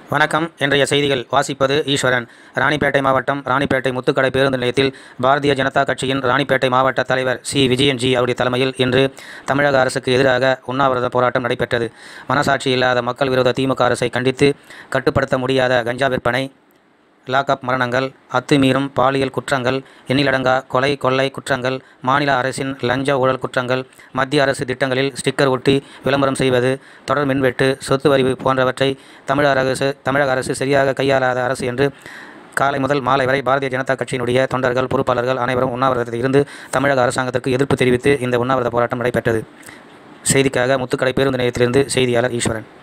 வணக்கம் இன்றைய செய்திகள் வாசிப்பது ஈஸ்வரன் ராணிப்பேட்டை மாவட்டம் ராணிப்பேட்டை முத்துக்கடை பேருந்து நிலையத்தில் பாரதிய ஜனதா கட்சியின் ராணிப்பேட்டை மாவட்ட தலைவர் சி விஜயன்ஜி அவருடைய தலைமையில் இன்று தமிழக அரசுக்கு எதிராக உண்ணாவிரத போராட்டம் நடைபெற்றது மனசாட்சி இல்லாத மக்கள் விரோத திமுக அரசை கண்டித்து கட்டுப்படுத்த முடியாத கஞ்சா விற்பனை லாக்அப் மரணங்கள் அத்துமீறும் பாலியல் குற்றங்கள் எண்ணிலடங்கா கொலை கொள்ளை குற்றங்கள் மாநில அரசின் லஞ்ச ஊழல் குற்றங்கள் மத்திய அரசு திட்டங்களில் ஸ்டிக்கர் ஒட்டி விளம்பரம் செய்வது தொடர் மின்வெட்டு சொத்து வரி போன்றவற்றை தமிழக அரசு தமிழக அரசு சரியாக கையாளாத அரசு என்று காலை முதல் மாலை வரை பாரதிய ஜனதா கட்சியினுடைய தொண்டர்கள் பொறுப்பாளர்கள் அனைவரும் உண்ணாவிரதத்தில் இருந்து தமிழக அரசாங்கத்திற்கு எதிர்ப்பு தெரிவித்து இந்த உண்ணாவிரத போராட்டம் நடைபெற்றது செய்திக்காக முத்துக்கடை பேருந்து நிலையத்திலிருந்து செய்தியாளர் ஈஸ்வரன்